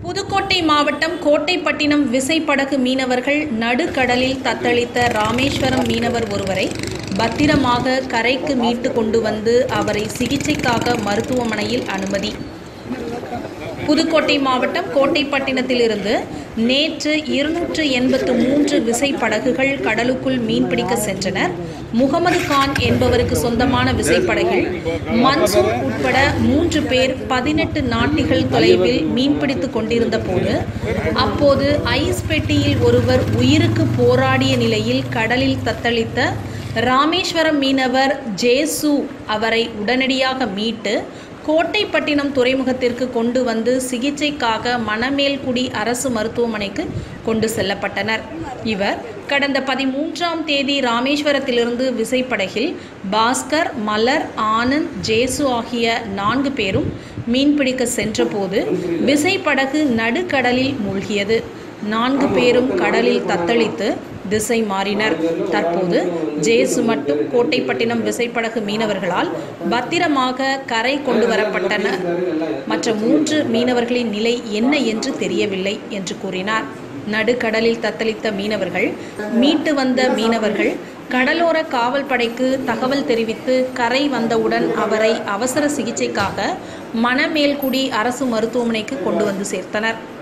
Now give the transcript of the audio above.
புதுக்கோட்டை மாவட்டம் கோட்டைப்பட்டினம் விசைப்படகு மீனவர்கள் நடுக்கடலில் தத்தளித்த ராமேஸ்வரம் மீனவர் ஒருவரை பத்திரமாக கரைக்கு மீட்டு கொண்டு வந்து அவரை சிகிச்சைக்காக மருத்துவமனையில் அனுமதி புதுக்கோட்டை மாவட்டம் கோட்டைப்பட்டினத்திலிருந்து நேற்று இருநூற்று எண்பத்து மூன்று விசைப்படகுகள் கடலுக்குள் மீன்பிடிக்க சென்றனர் முகமது கான் என்பவருக்கு சொந்தமான விசைப்படகில் மன்சூர் உட்பட மூன்று பேர் பதினெட்டு நாட்டிகள் தொலைவில் மீன்பிடித்துக் கொண்டிருந்த போது அப்போது ஐஸ் பெட்டியில் ஒருவர் உயிருக்கு போராடிய நிலையில் கடலில் தத்தளித்த ராமேஸ்வரம் மீனவர் ஜேசு அவரை உடனடியாக மீட்டு கோட்டைப்பட்டினம் துறைமுகத்திற்கு கொண்டு வந்து சிகிச்சைக்காக மணமேல்குடி அரசு மருத்துவமனைக்கு கொண்டு செல்லப்பட்டனர் இவர் கடந்த பதிமூன்றாம் தேதி ராமேஸ்வரத்திலிருந்து விசைப்படகில் பாஸ்கர் மலர் ஆனந்த் ஜேசு ஆகிய நான்கு பேரும் மீன்பிடிக்க சென்றபோது விசைப்படகு நடுக்கடலில் மூழ்கியது நான்கு பேரும் கடலில் தத்தளித்து திசை மாறினர் தற்போது ஜேசு மட்டும் கோட்டைப்பட்டினம் விசைப்படகு மீனவர்களால் பத்திரமாக கரை கொண்டு வரப்பட்டனர் மற்ற மூன்று மீனவர்களின் நிலை என்ன என்று தெரியவில்லை என்று கூறினார் நடுக்கடலில் தத்தளித்த மீனவர்கள் மீட்டு வந்த மீனவர்கள் கடலோர காவல் படைக்கு தகவல் தெரிவித்து கரை வந்தவுடன் அவரை அவசர சிகிச்சைக்காக மணமேல்குடி அரசு மருத்துவமனைக்கு கொண்டு வந்து சேர்த்தனர்